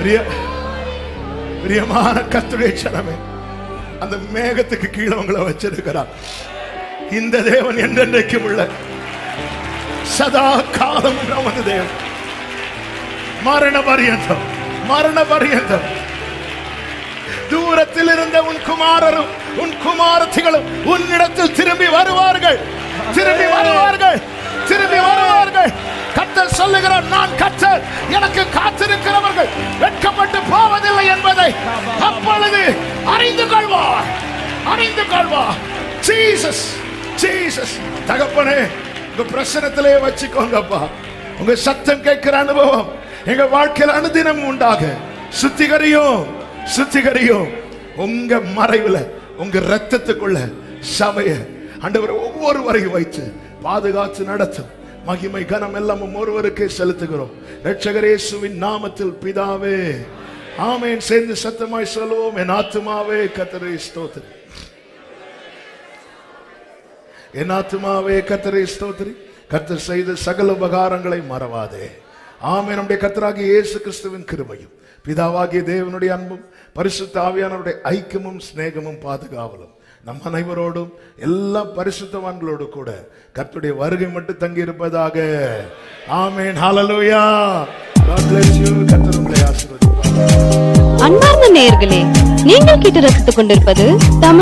பிரிய பிரியமான கத்துடைய சனமே அந்த மேகத்துக்கு கீழே உங்களை வச்சிருக்கிறார் இந்த தேவன் என்றென்றைக்கும் உள்ள சதா காலம் நமது தேவன் மரண பரியந்தம் மரண பரியந்தம் தூரத்தில் இருந்த உன் குமாரரும் உன் குமாரத்திகளும் உன்னிடத்தில் திரும்பி வருவார்கள் திரும்பி வருவார்கள் திரும்பி வருவார்கள் கத்தர் சொல்லுகிறார் நான் கத்தர் எனக்கு காத்திருக்கிறவர்கள் வெட்கப்பட்டு போவதில்லை என்பதை அப்பொழுது அறிந்து கொள்வார் அறிந்து கொள்வார் ஜீசஸ் ஜீசஸ் தகப்பனே உங்க பிரசனத்திலே வச்சுக்கோங்கப்பா உங்க சத்தம் கேட்கிற அனுபவம் எங்க வாழ்க்கையில் அனுதினம் உண்டாக சுத்திகரியும் சுத்திகரியும் உங்க மறைவுல உங்க ரத்தத்துக்குள்ள சபைய ஆண்டவர் ஒவ்வொருவரையும் வைத்து பாதுகாத்து நடத்தும் மகிமை கனம் எல்லாம் ஒருவருக்கே செலுத்துகிறோம் ரட்சகரேசுவின் நாமத்தில் பிதாவே ஆமேன் சேர்ந்து சத்தமாய் சொல்லுவோம் என் ஆத்துமாவே கத்தரை ஸ்தோத்திரி என் ஆத்துமாவே கத்தரை ஸ்தோத்திரி கத்தர் செய்த சகல உபகாரங்களை மறவாதே ஆமே நம்முடைய கத்தராகிய இயேசு கிறிஸ்துவின் கிருபையும் பிதாவாகிய தேவனுடைய அன்பும் பரிசுத்த ஆவியானவருடைய ஐக்கியமும் சிநேகமும் பாதுகாவலும் நம் அனைவரோடும் எல்லா பரிசுத்தவான்களோடு கூட கர்த்தருடைய வருகை மட்டும் தங்கி இருப்பதாக ஆமேன் ஹalleluya God bless you கர்த்தர் உங்களை ஆசீர்வதிப்பார் அன்பார்ந்த நேயர்களே நீங்கள் கேட்டு ரசித்துக் கொண்டிருப்பது தமிழ்